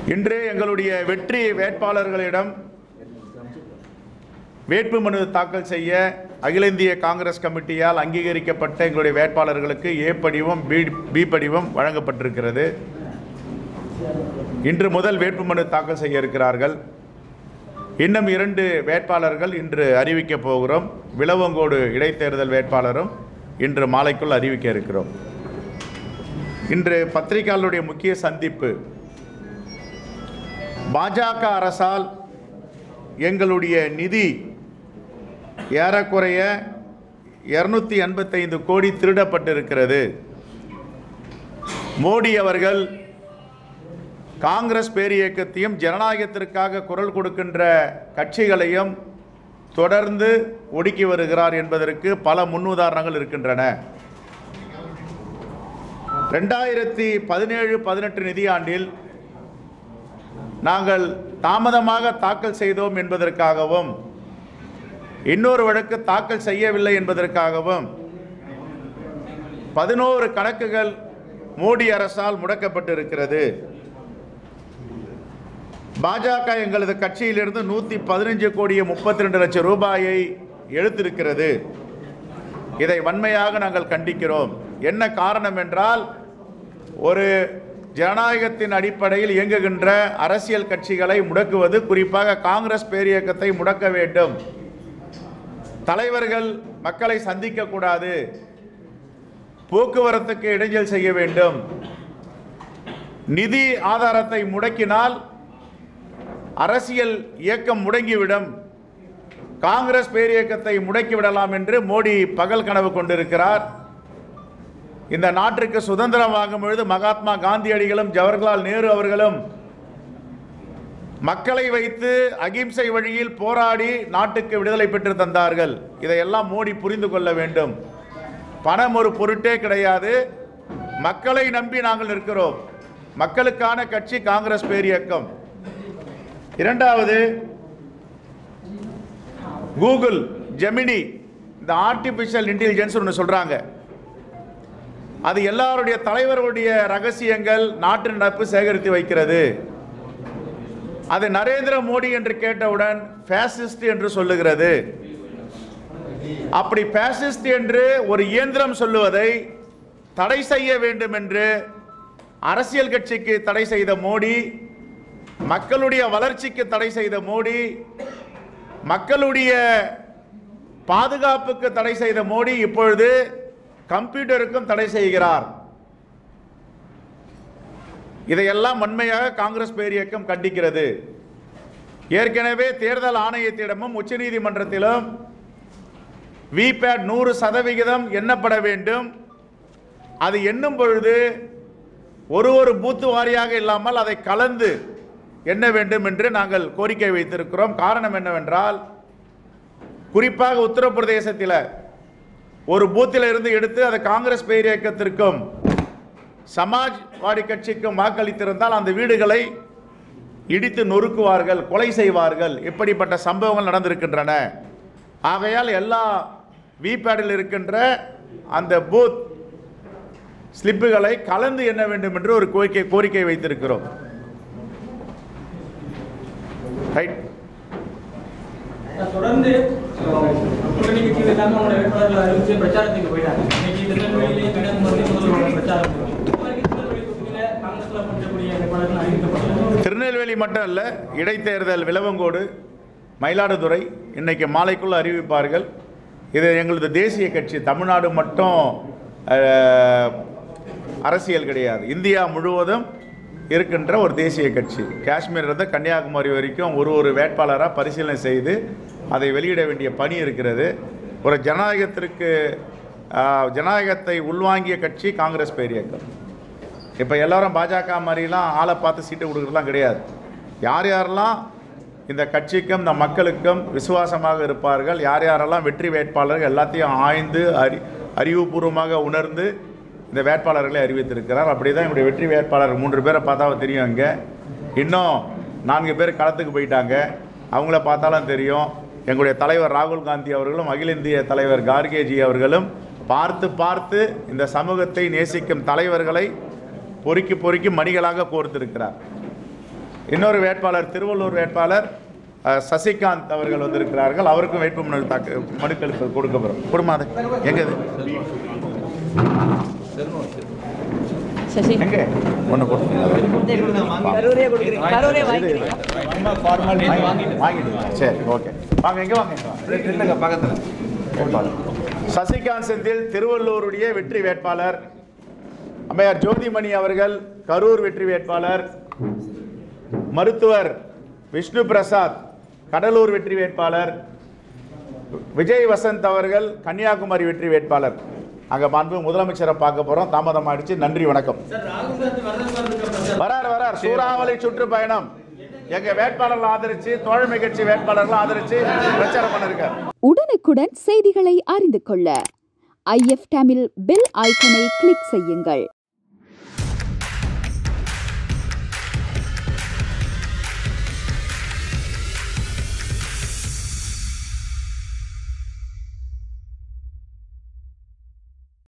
இன்று எங்களுடைய வெற்றி வேட்பாளர்களிடம் வேட்புமனு தாக்கல் செய்ய அகில இந்திய காங்கிரஸ் கமிட்டியால் அங்கீகரிக்கப்பட்ட எங்களுடைய வேட்பாளர்களுக்கு ஏ படிவம் பி பி படிவம் வழங்கப்பட்டிருக்கிறது இன்று முதல் வேட்புமனு தாக்கல் செய்ய இருக்கிறார்கள் இன்னும் இரண்டு வேட்பாளர்கள் இன்று அறிவிக்கப் போகிறோம் விளவங்கோடு இடைத்தேர்தல் வேட்பாளரும் இன்று மாலைக்குள் அறிவிக்க இருக்கிறோம் இன்று பத்திரிகையாளருடைய முக்கிய சந்திப்பு பாஜக அரசால் எங்களுடைய நிதி ஏறக்குறைய இருநூத்தி எண்பத்தைந்து கோடி திருடப்பட்டிருக்கிறது மோடி அவர்கள் காங்கிரஸ் பேரியக்கத்தையும் ஜனநாயகத்திற்காக குரல் கொடுக்கின்ற கட்சிகளையும் தொடர்ந்து ஒடுக்கி வருகிறார் என்பதற்கு பல முன்னுதாரணங்கள் இருக்கின்றன ரெண்டாயிரத்தி பதினேழு பதினெட்டு நிதியாண்டில் நாங்கள் தாமதமாக தாக்கல் செய்தோம் என்பதற்காகவும் இன்னொரு வழக்கு தாக்கல் செய்யவில்லை என்பதற்காகவும் பதினோரு கணக்குகள் மோடி அரசால் முடக்கப்பட்டிருக்கிறது பாஜக எங்களது கட்சியிலிருந்து நூற்றி பதினஞ்சு கோடியே முப்பத்தி ரெண்டு லட்சம் ரூபாயை எடுத்திருக்கிறது இதை வன்மையாக நாங்கள் கண்டிக்கிறோம் என்ன காரணம் என்றால் ஒரு ஜனநாயகத்தின் அடிப்படையில் இயங்குகின்ற அரசியல் கட்சிகளை முடக்குவது குறிப்பாக காங்கிரஸ் பேரியக்கத்தை முடக்க வேண்டும் தலைவர்கள் மக்களை சந்திக்கக்கூடாது போக்குவரத்துக்கு இடைஞ்சல் செய்ய வேண்டும் நிதி ஆதாரத்தை முடக்கினால் அரசியல் இயக்கம் முடங்கிவிடும் காங்கிரஸ் பேரியக்கத்தை முடக்கிவிடலாம் என்று மோடி பகல் கனவு கொண்டிருக்கிறார் இந்த நாட்டிற்கு சுதந்திரம் வாங்கும் பொழுது மகாத்மா காந்தியடிகளும் ஜவஹர்லால் நேரு அவர்களும் மக்களை வைத்து அகிம்சை வழியில் போராடி நாட்டுக்கு விடுதலை பெற்று தந்தார்கள் இதையெல்லாம் மோடி புரிந்து கொள்ள வேண்டும் பணம் ஒரு பொருட்டே கிடையாது மக்களை நம்பி நாங்கள் இருக்கிறோம் மக்களுக்கான கட்சி காங்கிரஸ் பேரியக்கம் இரண்டாவது கூகுள் ஜெமினி இந்த ஆர்டிஃபிஷியல் இன்டெலிஜென்ஸ் ஒன்று சொல்கிறாங்க அது எல்லாருடைய தலைவர்களுடைய ரகசியங்கள் நாட்டு நடப்பு சேகரித்து வைக்கிறது அது நரேந்திர மோடி என்று கேட்டவுடன் ஃபேசிஸ்ட் என்று சொல்லுகிறது அப்படி ஃபேசிஸ்ட் என்று ஒரு இயந்திரம் சொல்லுவதை தடை செய்ய வேண்டும் என்று அரசியல் கட்சிக்கு தடை செய்த மோடி மக்களுடைய வளர்ச்சிக்கு தடை செய்த மோடி மக்களுடைய பாதுகாப்புக்கு தடை செய்த மோடி இப்பொழுது கம்ப்யூட்டருக்கும் தடை செய்கிறார் இதையெல்லாம் வன்மையாக காங்கிரஸ் பேரியக்கம் கண்டிக்கிறது ஏற்கனவே தேர்தல் ஆணையத்திடமும் உச்சநீதிமன்றத்திலும் விபேட் நூறு சதவிகிதம் எண்ணப்பட வேண்டும் அது எண்ணும் பொழுது ஒரு ஒரு பூத்து வாரியாக இல்லாமல் அதை கலந்து எண்ண வேண்டும் என்று நாங்கள் கோரிக்கை வைத்திருக்கிறோம் காரணம் என்னவென்றால் குறிப்பாக உத்தரப்பிரதேசத்தில் ஒரு பூத்தில் இருந்து எடுத்து அதை காங்கிரஸ் பேர் இயக்கத்திற்கும் சமாஜ்வாடி கட்சிக்கும் வாக்களித்திருந்தால் அந்த வீடுகளை இடித்து நொறுக்குவார்கள் கொலை செய்வார்கள் இப்படிப்பட்ட சம்பவங்கள் நடந்திருக்கின்றன ஆகையால் எல்லா விபேடில் இருக்கின்ற அந்த பூத் ஸ்லிப்புகளை கலந்து எண்ண வேண்டும் என்று ஒரு கோரிக்கை கோரிக்கை வைத்திருக்கிறோம் ரைட் தொடர்ந்து கூட்டணி கட்சிகள் எல்லாமே அவங்களோட வேட்பாளர்களை அறிவிச்சு பிரச்சாரத்துக்கு போயிட்டாங்க இன்னைக்கு திருநெல்வேலியிலே கன்னியாகுமரி முதல்வர் பிரச்சாரம் நாளைக்கு திருநெல்வேலி தொகுதியில காங்கிரஸ்ல போட்டியிடக்கூடிய வேட்பாளர்கள் அறிவிக்கப்பட்டது திருநெல்வேலி மட்டும் அல்ல இடைத்தேர்தல் விளவங்கோடு மயிலாடுதுறை இன்னைக்கு மாலைக்குள் அறிவிப்பார்கள் இது எங்களது தேசிய கட்சி தமிழ்நாடு மட்டும் அஹ், அரசியல் கிடையாது இந்தியா முழுவதும் இருக்கின்ற ஒரு தேசிய கட்சி காஷ்மீர்லேருந்து கன்னியாகுமரி வரைக்கும் ஒரு ஒரு வேட்பாளராக பரிசீலனை செய்து அதை வெளியிட வேண்டிய பணி இருக்கிறது ஒரு ஜனநாயகத்திற்கு அஹ், ஜனநாயகத்தை உள்வாங்கிய கட்சி காங்கிரஸ் பேரியக்கம் இப்போ எல்லாரும் பாஜக மாதிரிலாம் ஆளை பார்த்து சீட்டு கொடுக்குறதுலாம் கிடையாது யார் யாரெல்லாம் இந்த கட்சிக்கும் இந்த மக்களுக்கும் விசுவாசமாக இருப்பார்கள் யார் யாரெல்லாம் வெற்றி வேட்பாளர்கள் எல்லாத்தையும் ஆய்ந்து அறி அறிவுபூர்வமாக உணர்ந்து இந்த வேட்பாளர்களை அறிவித்திருக்கிறார் அப்படி தான் என்னுடைய வெற்றி வேட்பாளர் மூன்று பேரை பார்த்தா தெரியும் இங்கே இன்னும் நான்கு பேர் களத்துக்கு போயிட்டாங்க அவங்கள பார்த்தாலும் தெரியும் எங்களுடைய தலைவர் ராகுல் காந்தி அவர்களும் அகில இந்திய தலைவர் கார்கேஜி அவர்களும் பார்த்து பார்த்து இந்த சமூகத்தை நேசிக்கும் தலைவர்களை பொறுக்கி பொறுக்கி மணிகளாக கோர்த்திருக்கிறார் இன்னொரு வேட்பாளர் திருவள்ளூர் வேட்பாளர் அஹ், சசிகாந்த் அவர்கள் வந்திருக்கிறார்கள் அவருக்கும் வேட்புமனு தாக்க மனுக்கள் இப்ப கொடுக்கப்படும் குடும்பம் எங்க இது சசி எங்க ஒன்று கொடுத்துருங்க கரூரே கொடுக்குறீங்க கரூரே வாங்கிக்கிறீங்க வாங்கிட்டு சரி ஓகே வாங்க எங்க வாங்க இல்லைங்க பக்கத்தில் சசிகாந்த் செந்தில் திருவள்ளூருடைய வெற்றி வேட்பாளர் அம்மையார் ஜோதிமணி அவர்கள் கரூர் வெற்றி வேட்பாளர் மருத்துவர் விஷ்ணு பிரசாத் கடலூர் வெற்றி வேட்பாளர் விஜய் வசந்த் அவர்கள் கன்னியாகுமரி வெற்றி வேட்பாளர் அங்க மாண்பு முதலமைச்சரை பார்க்க போறோம் தாமதமாயிடுச்சு நன்றி வணக்கம் சார் ராகுல் காந்தி வரதன் சார் இருக்க பிரச்சாரம் வரார் வரார் சூறாவளி சுற்றுப்பயணம் எங்க வேட்பாளர்கள் ஆதரிச்சு தோழமை கட்சி வேட்பாளர்கள் ஆதரிச்சு பிரச்சாரம் பண்ணிருக்கார் உடனுக்குடன் செய்திகளை அறிந்து கொள்ள ஐஎஃப் தமிழ் பெல் ஐக்கனை கிளிக் செய்யுங்கள்